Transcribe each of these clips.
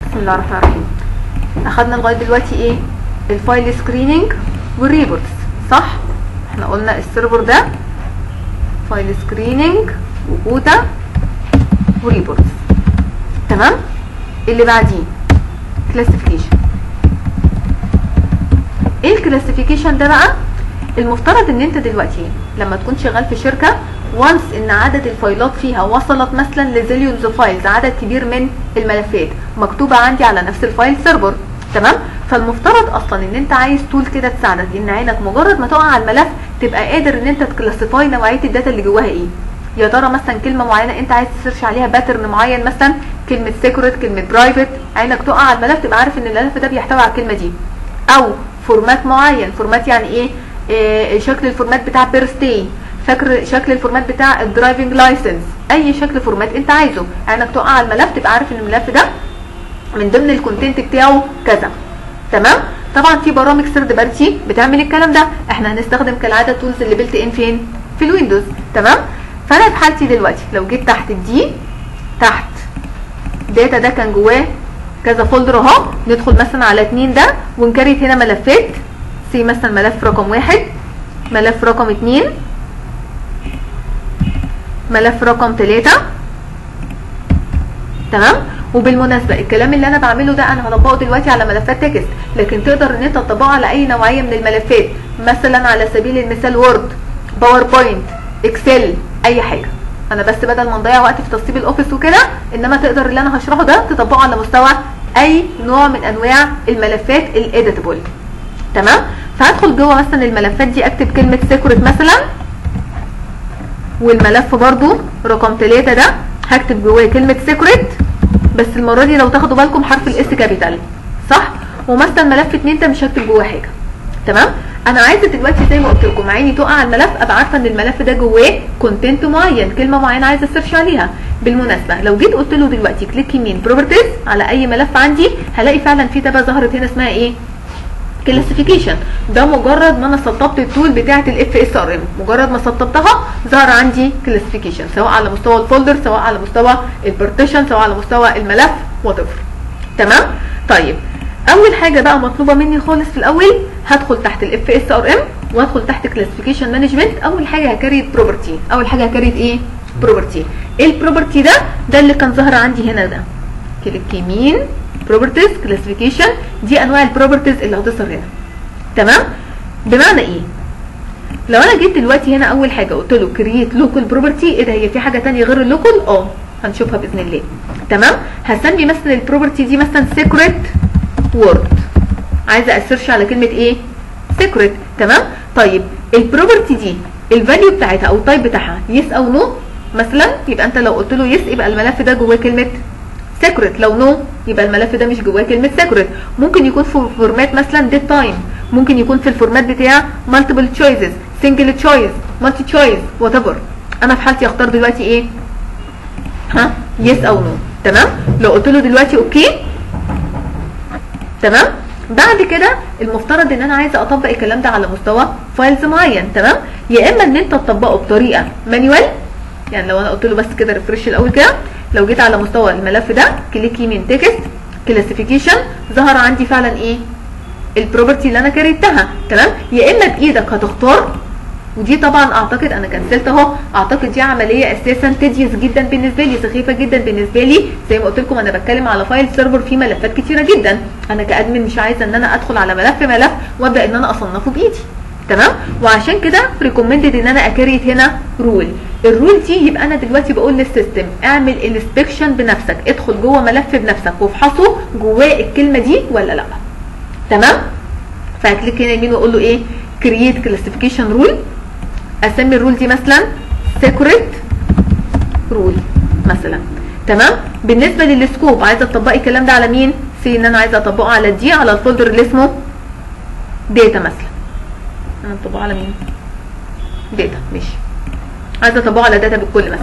بسم الله الرحمن الرحيم اخدنا لغايه دلوقتي ايه الفايل سكريننج والريبورتس صح احنا قلنا السيرفر ده فايل سكريننج وبوتا وريبورتس تمام اللي بعديه كلاسيفيكيشن ايه الكلاسيفيكيشن ده بقى المفترض ان انت دلوقتي لما تكون شغال في شركه وانس ان عدد الفايلات فيها وصلت مثلا لزيليونز فايلز عدد كبير من الملفات مكتوبه عندي على نفس الفايل سيرفر تمام فالمفترض اصلا ان انت عايز تول كده تساعدك ان عينك مجرد ما تقع على الملف تبقى قادر ان انت تكلاسيفاي نوعيه الداتا اللي جواها ايه يا ترى مثلا كلمه معينه انت عايز تسيرش عليها باترن معين مثلا كلمه سيكريت كلمه برايفت عينك تقع على الملف تبقى عارف ان الملف ده بيحتوي على الكلمه دي او فورمات معين فورمات يعني ايه, إيه شكل الفورمات بتاع بيرستي فاكر شكل الفورمات بتاع الدرايفنج لايسنس اي شكل فورمات انت عايزه عينك تقع على الملف تبقى عارف ان الملف ده من ضمن الكونتنت بتاعه كذا تمام طبعا في برامج سيرد بارتي بتعمل الكلام ده احنا هنستخدم كالعاده التولز اللي بيلت ان فين في الويندوز تمام فانا في حالتي دلوقتي لو جيت تحت الدي تحت داتا ده كان جواه كذا فولدر اهو ندخل مثلا على اتنين ده ونكريت هنا ملفات سي مثلا ملف رقم واحد ملف رقم اتنين ملف رقم تلاتة تمام وبالمناسبة الكلام اللي انا بعمله ده انا هطبقه دلوقتي على ملفات تكست لكن تقدر ان انت تطبقه على اي نوعية من الملفات مثلا على سبيل المثال وورد باوربوينت اكسل اي حاجة انا بس بدل ما نضيع وقت في تسطيب الاوفيس وكده انما تقدر اللي انا هشرحه ده تطبقه على مستوى اي نوع من انواع الملفات الاديتابل تمام فهدخل جوه مثلا الملفات دي اكتب كلمه سيكوريت مثلا والملف برضو رقم 3 ده هكتب جواه كلمه سيكوريت بس المره دي لو تاخدوا بالكم حرف الاس كابيتال صح ومثلا ملف 2 ده مش هكتب جواه حاجه تمام انا عايزه دلوقتي زي ما قلت لكم عيني تقع على الملف ابقى عارفه ان الملف ده جواه كونتنت معين كلمه معينه عايزه اسيرش عليها بالمناسبه لو جيت قلت له دلوقتي كليك يمين بروبرتيز على اي ملف عندي هلاقي فعلا في تابه ظهرت هنا اسمها ايه كلاسيفيكيشن ده مجرد ما انا سطبت التول بتاعه الاف اس ار ام مجرد ما سطبتها ظهر عندي كلاسيفيكيشن سواء على مستوى الفولدر سواء على مستوى البارتيشن سواء على مستوى الملف وات تمام طيب اول حاجه بقى مطلوبه مني خالص في الاول هدخل تحت الاف اس ار ام وادخل تحت كلاسيفيكيشن مانجمنت اول حاجه هكريت بروبرتي اول حاجه هكريت ايه بروبرتي ايه البروبرتي ده ده اللي كان ظاهر عندي هنا ده كليك يمين بروبرتيز كلاسيفيكيشن دي انواع البروبرتيز اللي هتظهر هنا تمام بمعنى ايه لو انا جيت دلوقتي هنا اول حاجه قلت له كرييت لوكال بروبرتي ايه ده هي في حاجه ثانيه غير اللوكال اه هنشوفها باذن الله تمام هسمي مثلا البروبرتي دي مثلا سيكريت وورد عايزه اسيرش على كلمه ايه سيكريت تمام طيب البروبرتي دي الفاليو بتاعتها او التايب بتاعها يس او نو مثلا يبقى انت لو قلت له يس يبقى الملف ده جواه كلمه سيكريت لو نو يبقى الملف ده مش جواه كلمه سيكريت ممكن يكون في فورمات مثلا ديت تايم ممكن يكون في الفورمات بتاع مالتيبل تشويسز سنجل تشويس مالتي تشويس وات ايفر انا في حالتي اختار دلوقتي ايه ها يس او نو تمام لو قلت له دلوقتي اوكي تمام بعد كده المفترض ان انا عايزه اطبق الكلام ده على مستوى فايلز معين تمام يا اما ان انت تطبقه بطريقه مانيوال يعني لو انا قلت له بس كده ريفرش الاول كده لو جيت على مستوى الملف ده كليك يمين تكست كلاسيفيكيشن ظهر عندي فعلا ايه البروبرتي اللي انا كريتها تمام يا اما بايدك هتختار ودي طبعا اعتقد انا كنسلت اهو اعتقد دي عمليه اساسا تديس جدا بالنسبه لي سخيفه جدا بالنسبه لي زي ما قلت لكم انا بتكلم على فايل سيرفر فيه ملفات كتيره جدا انا كادمن مش عايزه ان انا ادخل على ملف ملف وابدا ان انا اصنفه بايدي تمام وعشان كده ريكومندد ان انا اكريت هنا رول الرول دي يبقى انا دلوقتي بقول للسيستم اعمل انسبكشن بنفسك ادخل جوه ملف بنفسك وافحصه جواه الكلمه دي ولا لا تمام فهكليك هنا يمين واقول له ايه كرييت كلاسيفيكيشن رول اسمي الرول دي مثلا سيكريت رول مثلا تمام بالنسبه للسكوب عايزه تطبقي الكلام ده على مين سي ان انا عايزه اطبقه على دي على الفولدر اللي اسمه داتا مثلا انا اطبقه على مين داتا ماشي عايزه اطبقه على داتا بالكل مثلا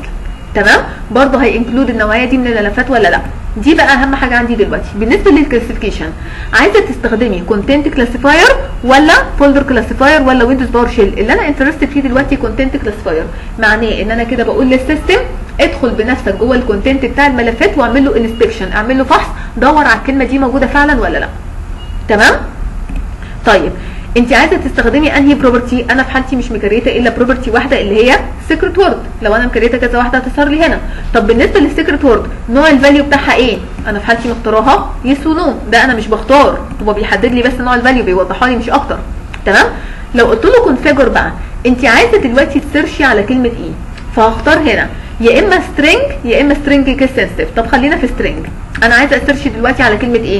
تمام برضه هي انكلود النوعيه دي من الملفات ولا لا دي بقى اهم حاجه عندي دلوقتي بالنسبه للكلاسيفيكيشن عايزه تستخدمي كونتنت كلاسيفاير ولا فولدر كلاسيفاير ولا ويندوز باور شيل اللي انا انترستد فيه دلوقتي كونتنت كلاسيفاير معناه ان انا كده بقول للسيستم ادخل بنفسك جوه الكونتنت بتاع الملفات واعمل له انسبكشن اعمل له فحص دور على الكلمه دي موجوده فعلا ولا لا تمام طيب انت عايزه تستخدمي انهي بروبرتي انا في حالتي مش مكريته الا بروبرتي واحده اللي هي سيكريت وورد لو انا مكريته كذا واحده هتظهر لي هنا طب بالنسبه للسيكريت وورد نوع الفاليو بتاعها ايه انا في حالتي مختاراها يس ونو ده انا مش بختار هو بيحدد لي بس نوع الفاليو بيوضحها لي مش اكتر تمام لو قلت له كونفيجر بقى انت عايزه دلوقتي تسيرشي على كلمه ايه فهختار هنا يا اما سترينج يا اما سترينج كيس سنسيتيف طب خلينا في سترينج انا عايزه اسيرش دلوقتي على كلمه ايه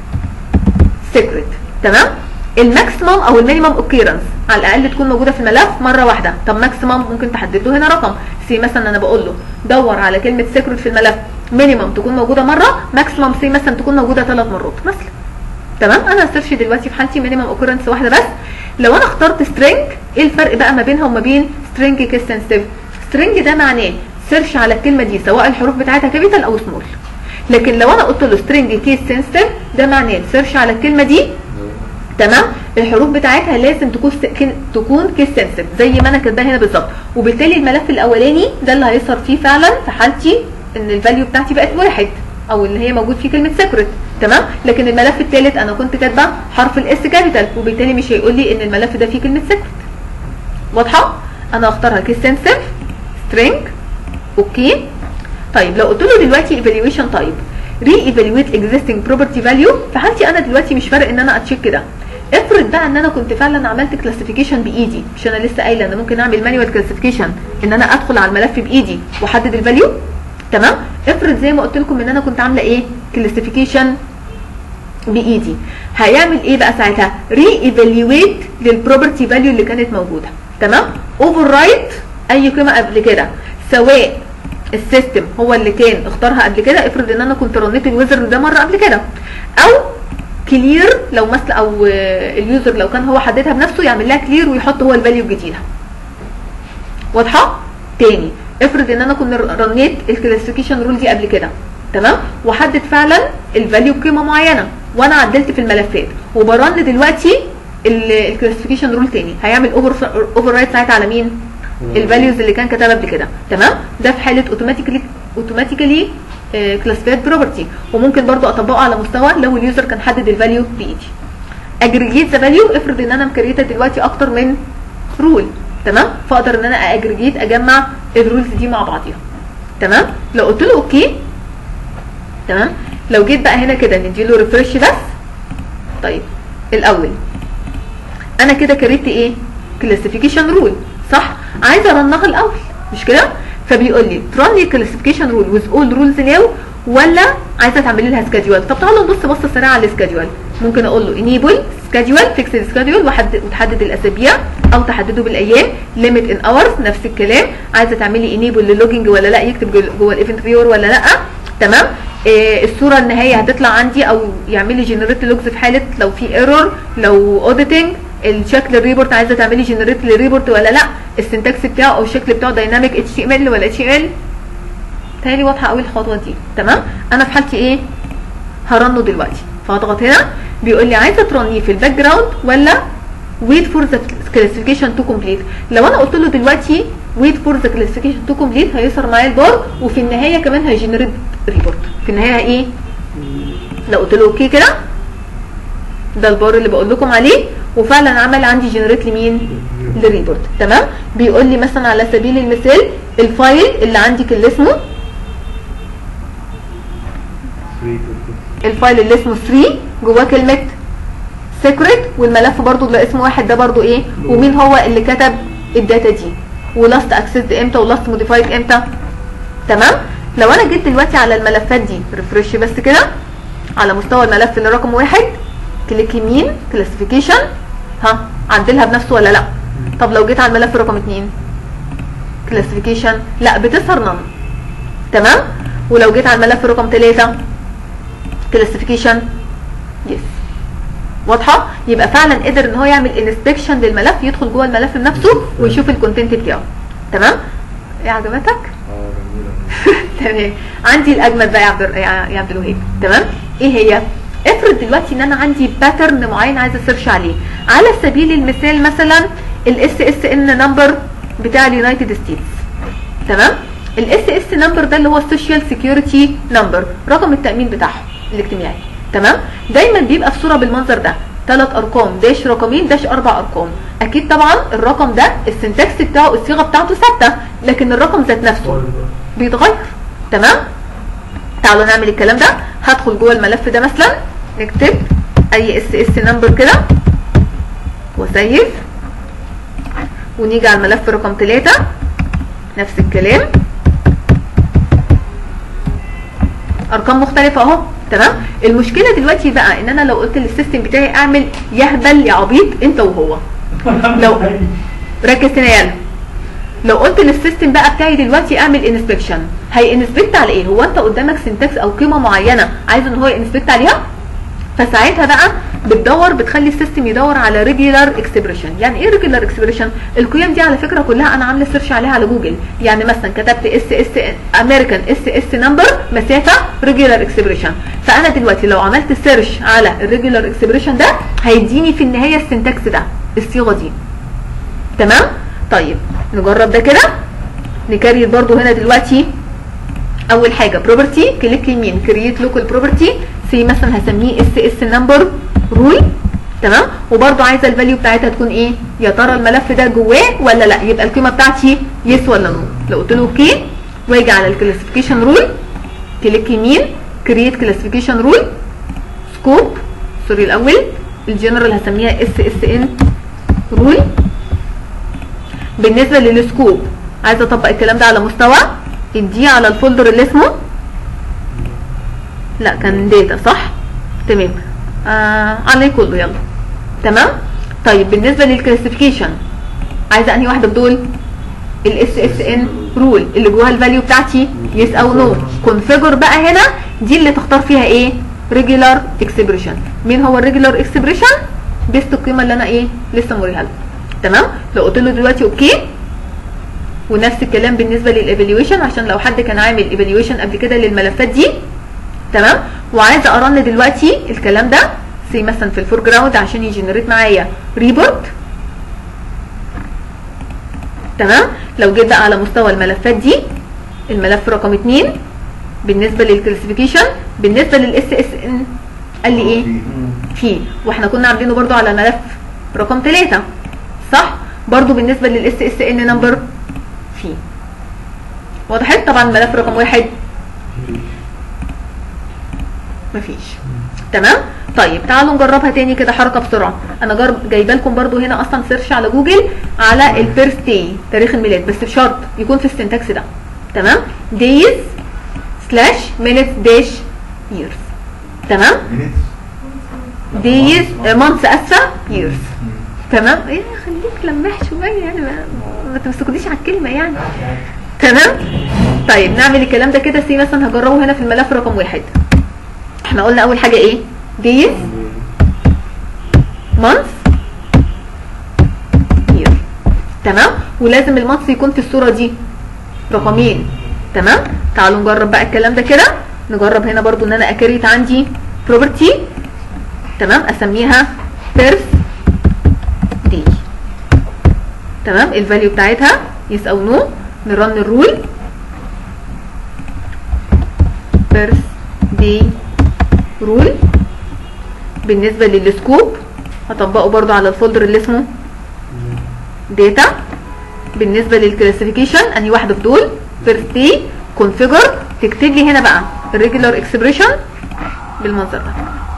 سيكريت تمام الماكسيمم او المينيمم اوكيرنس على الاقل تكون موجوده في الملف مره واحده طب ماكسيمم ممكن تحدد له هنا رقم سي مثلا انا بقول له دور على كلمه سيكريت في الملف مينيمم تكون موجوده مره ماكسيمم سي مثلا تكون موجوده ثلاث مرات مثلا تمام انا هسيرش دلوقتي في حالتي مينيمم اوكيرنس واحده بس لو انا اخترت سترينج ايه الفرق بقى ما بينها وما بين سترينج كيس سنسيتيف سترينج ده معناه سيرش على الكلمه دي سواء الحروف بتاعتها كابيتال او سمول لكن لو انا قلت له سترينج كيس سنسيتيف ده معناه سيرش على الكلمه دي تمام الحروف بتاعتها لازم تكون تكون كيس سنسيتيف زي ما انا كاتباها هنا بالظبط وبالتالي الملف الاولاني ده اللي هيظهر فيه فعلا في حالتي ان الفاليو بتاعتي بقت واحد او اللي هي موجود فيه كلمه سيكريت تمام لكن الملف الثالث انا كنت كاتبه حرف الاس كابيتال وبالتالي مش هيقول لي ان الملف ده فيه كلمه سيكريت واضحه انا هختارها كيس سنسيتيف سترينج اوكي طيب لو قلت له دلوقتي ايفالويشن تايب ري ايفالويت اكزيستنج بروبرتي فاليو في حالتي انا دلوقتي مش فارق ان انا اتشيك كده افرض بقى ان انا كنت فعلا عملت كلاسيفيكيشن بايدي مش انا لسه قايله انا ممكن اعمل مانيوال كلاسيفيكيشن ان انا ادخل على الملف بايدي واحدد الفاليو تمام افرض زي ما قلت لكم ان انا كنت عامله ايه كلاسيفيكيشن بايدي هيعمل ايه بقى ساعتها ري ايفالويت للبروبرتي فاليو اللي كانت موجوده تمام اوفر رايت اي قيمه قبل كده سواء السيستم هو اللي كان اختارها قبل كده افرض ان انا كنت رنيت الويزرد ده مره قبل كده او كلير لو مثلا او اليوزر لو كان هو حددها بنفسه يعمل لها كلير ويحط هو الفاليو الجديده واضحه تاني افرض ان انا كنت رنيت الكلاسيفيكيشن رول دي قبل كده تمام وحدد فعلا الفاليو بقيمه معينه وانا عدلت في الملفات وبرن دلوقتي الكلاسيفيكيشن رول تاني هيعمل اوفر اوفر رايت ساعتها على مين الفاليوز اللي كان كتبها قبل كده تمام ده في حاله اوتوماتيكلي اوتوماتيكالي كلاسيفايد بروبرتي وممكن برضو اطبقه على مستوى لو اليوزر كان حدد الفاليو بايدي اجريجيت ذا فاليو افرض ان انا مكريته دلوقتي اكتر من رول تمام فاقدر ان انا اجريجيت اجمع الرولز دي مع بعضيها تمام لو قلت له اوكي تمام لو جيت بقى هنا كده نديله ريفرش بس طيب الاول انا كده كريت ايه كلاسيفيكيشن رول صح عايزه ارنها الاول مش كده فبيقول لي ترن لي كلاسيفيكيشن رول ويز اول رولز ناو ولا عايزه تعملي لها سكادجوال طب تعالوا نبص بصه سريعه على السكادجوال ممكن اقول له انيبل سكادجوال فيكس السكادجوال وتحدد الاسابيع او تحدده بالايام ليميت ان اورز نفس الكلام عايزه تعملي انيبل للوجنج ولا لا يكتب جوه الايفنت فيور ولا لا تمام إيه الصوره النهائيه هتطلع عندي او يعمل لي جنريت لوجز في حاله لو في ايرور لو اوديتنج الشكل الريبورت عايزه تعملي جنريت للريبورت ولا لا السنتكس بتاعه او الشكل بتاعه دايناميك اتش تي ام ال ولا اتش تي ال تهيألي واضحه قوي الخطوه دي تمام انا في حالتي ايه هرنه دلوقتي فهضغط هنا بيقول لي عايزه ترنيه في الباك جراوند ولا wait for the classification to complete لو انا قلت له دلوقتي wait for the classification to complete هيظهر معايا البار وفي النهايه كمان هيجنريت ريبورت في النهايه ايه لو قلت له اوكي كده ده البار اللي بقول لكم عليه وفعلا عمل عندي جنريت لمين للريبورت تمام بيقول لي مثلا على سبيل المثال الفايل اللي عندك اللي اسمه الفايل اللي اسمه 3 جواه كلمه سيكريت والملف برضو اللي اسمه واحد ده برضو ايه ومين هو اللي كتب الداتا دي ولاست اكسس امتى ولاست موديفايد امتى تمام لو انا جيت دلوقتي على الملفات دي ريفرش بس كده على مستوى الملف اللي رقم واحد كليك يمين كلاسيفيكيشن ها عدلها بنفسه ولا لا طب لو جيت على الملف رقم اتنين كلاسيفيكيشن لا بتظهر نون تمام ولو جيت على الملف رقم ثلاثة كلاسيفيكيشن يس واضحه يبقى فعلا قدر ان هو يعمل انسبكشن للملف يدخل جوه الملف نفسه ويشوف الكونتنت بتاعه تمام ايه عجبتك اه جميلة تمام عندي الاجمد بقى يا عبد يا عبد الوهاب تمام ايه هي افرض دلوقتي ان انا عندي باترن معين عايزه اسيرش عليه على سبيل المثال مثلا الاس اس ان نمبر بتاع اليونايتد ستيتس تمام الاس اس نمبر ده اللي هو السوشيال سيكيورتي نمبر رقم التامين بتاعهم الاجتماعي تمام دايما بيبقى في صوره بالمنظر ده ثلاث ارقام داش رقمين داش اربع ارقام اكيد طبعا الرقم ده السنتكس بتاعه الصيغه بتاعته ثابته لكن الرقم ذات نفسه بيتغير تمام تعالوا نعمل الكلام ده هدخل جوه الملف ده مثلا نكتب اي اس اس نمبر كده وسيف ونيجي على الملف رقم 3 نفس الكلام ارقام مختلفه اهو تمام المشكله دلوقتي بقى ان انا لو قلت للسيستم بتاعي اعمل يهبل يا عبيط انت وهو لو ركز هنا يلا لو قلت للسيستم بقى بتاعي دلوقتي اعمل انسبكشن هي انسبكت على ايه هو انت قدامك سنتكس او قيمه معينه عايز ان هو انسبكت عليها فساعتها بقى بتدور بتخلي السيستم يدور على ريجولار اكسبريشن يعني ايه ريجولار اكسبريشن القيم دي على فكره كلها انا عامله سيرش عليها على جوجل يعني مثلا كتبت اس اس امريكان اس اس نمبر مسافه ريجولار اكسبريشن فانا دلوقتي لو عملت سيرش على الريجولار اكسبريشن ده هيديني في النهايه السنتكس ده الصيغه دي تمام طيب نجرب ده كده نكريت برضو هنا دلوقتي اول حاجه بروبرتي كليك يمين كرييت لوكال بروبرتي سي مثلا هسميه اس اس نمبر رول تمام وبرده عايزه الفاليو بتاعتها تكون ايه يا ترى الملف ده جواه ولا لا يبقى القيمه بتاعتي يس ولا نو لو قلت له اوكي واجي على الكلاسيفيكيشن رول كليك يمين كرييت كلاسيفيكيشن رول سكوب سوري الاول الجنرال هسميها اس اس ان رول بالنسبه للسكوب عايزه اطبق الكلام ده على مستوى اديه على الفولدر اللي اسمه لا كان داتا صح تمام آه عليه كله يلا تمام طيب بالنسبه للكلاسيفيكيشن عايزه انهي واحده بدول الاس اس ان رول اللي جواها الفاليو بتاعتي يس او نو كونفيجر بقى هنا دي اللي تختار فيها ايه ريجولار اكسبريشن مين هو الريجولار اكسبريشن بيست القيمه اللي انا ايه لسه موريها لكم تمام لو قلت له دلوقتي اوكي ونفس الكلام بالنسبه للايفالويشن عشان لو حد كان عامل ايفالويشن قبل كده للملفات دي تمام وعايزه ارن دلوقتي الكلام ده سي مثلا في الفور جراوند عشان يجنريت معايا ريبورت تمام لو جيت بقى على مستوى الملفات دي الملف رقم 2 بالنسبه للكلاسيفيكيشن بالنسبه للاس اس ان قال لي ايه في واحنا كنا عاملينه برده على ملف رقم 3 صح برضو بالنسبه للاس اس ان نمبر في وضحت طبعا ملف رقم واحد مفيش تمام طيب تعالوا نجربها تاني كده حركه بسرعه انا جرب جايبه لكم برضو هنا اصلا سيرش على جوجل على البيرث داي تاريخ الميلاد بس بشرط يكون في السنتكس ده تمام دايز سلاش مينتس داش ييرز تمام دايز مانث اسفه ييرز تمام ايه خليك لماح شويه يعني ما, ما تمسكونيش على الكلمه يعني تمام طيب نعمل الكلام ده كده سي مثلا هجربه هنا في الملف رقم واحد احنا قلنا اول حاجه ايه days month year تمام ولازم المانث يكون في الصوره دي رقمين تمام تعالوا نجرب بقى الكلام ده كده نجرب هنا برضو ان انا اكريت عندي property تمام اسميها birth day تمام الفاليو بتاعتها يس او نو نرن الرول birth day رول بالنسبه للسكوب هطبقه برضو على الفولدر اللي اسمه داتا بالنسبه للكلاسيفيكيشن انهي واحده في دول فيرست دي كونفيجر تكتب لي هنا بقى الريجولار اكسبريشن بالمنظر ده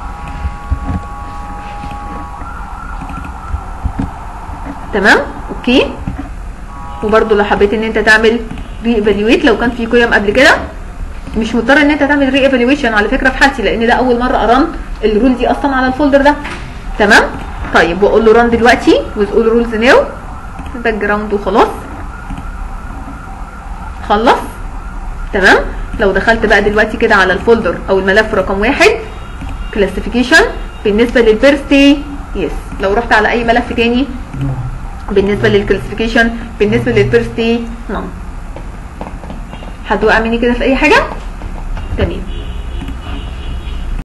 تمام اوكي وبرضو لو حبيت ان انت تعمل ري ايفالويت لو كان في قيم قبل كده مش مضطر ان انت تعمل ري ايفالويشن على فكره في حالتي لان ده اول مره ارن الرول دي اصلا على الفولدر ده تمام طيب واقول له ران دلوقتي with all rules now باك جراوند وخلاص خلص تمام لو دخلت بقى دلوقتي كده على الفولدر او الملف رقم واحد كلاسيفيكيشن بالنسبه للبيرثدي يس لو رحت على اي ملف تاني بالنسبه للكلاسيفيكيشن بالنسبه للبيرثدي نون حد وقع مني كده في اي حاجه تمام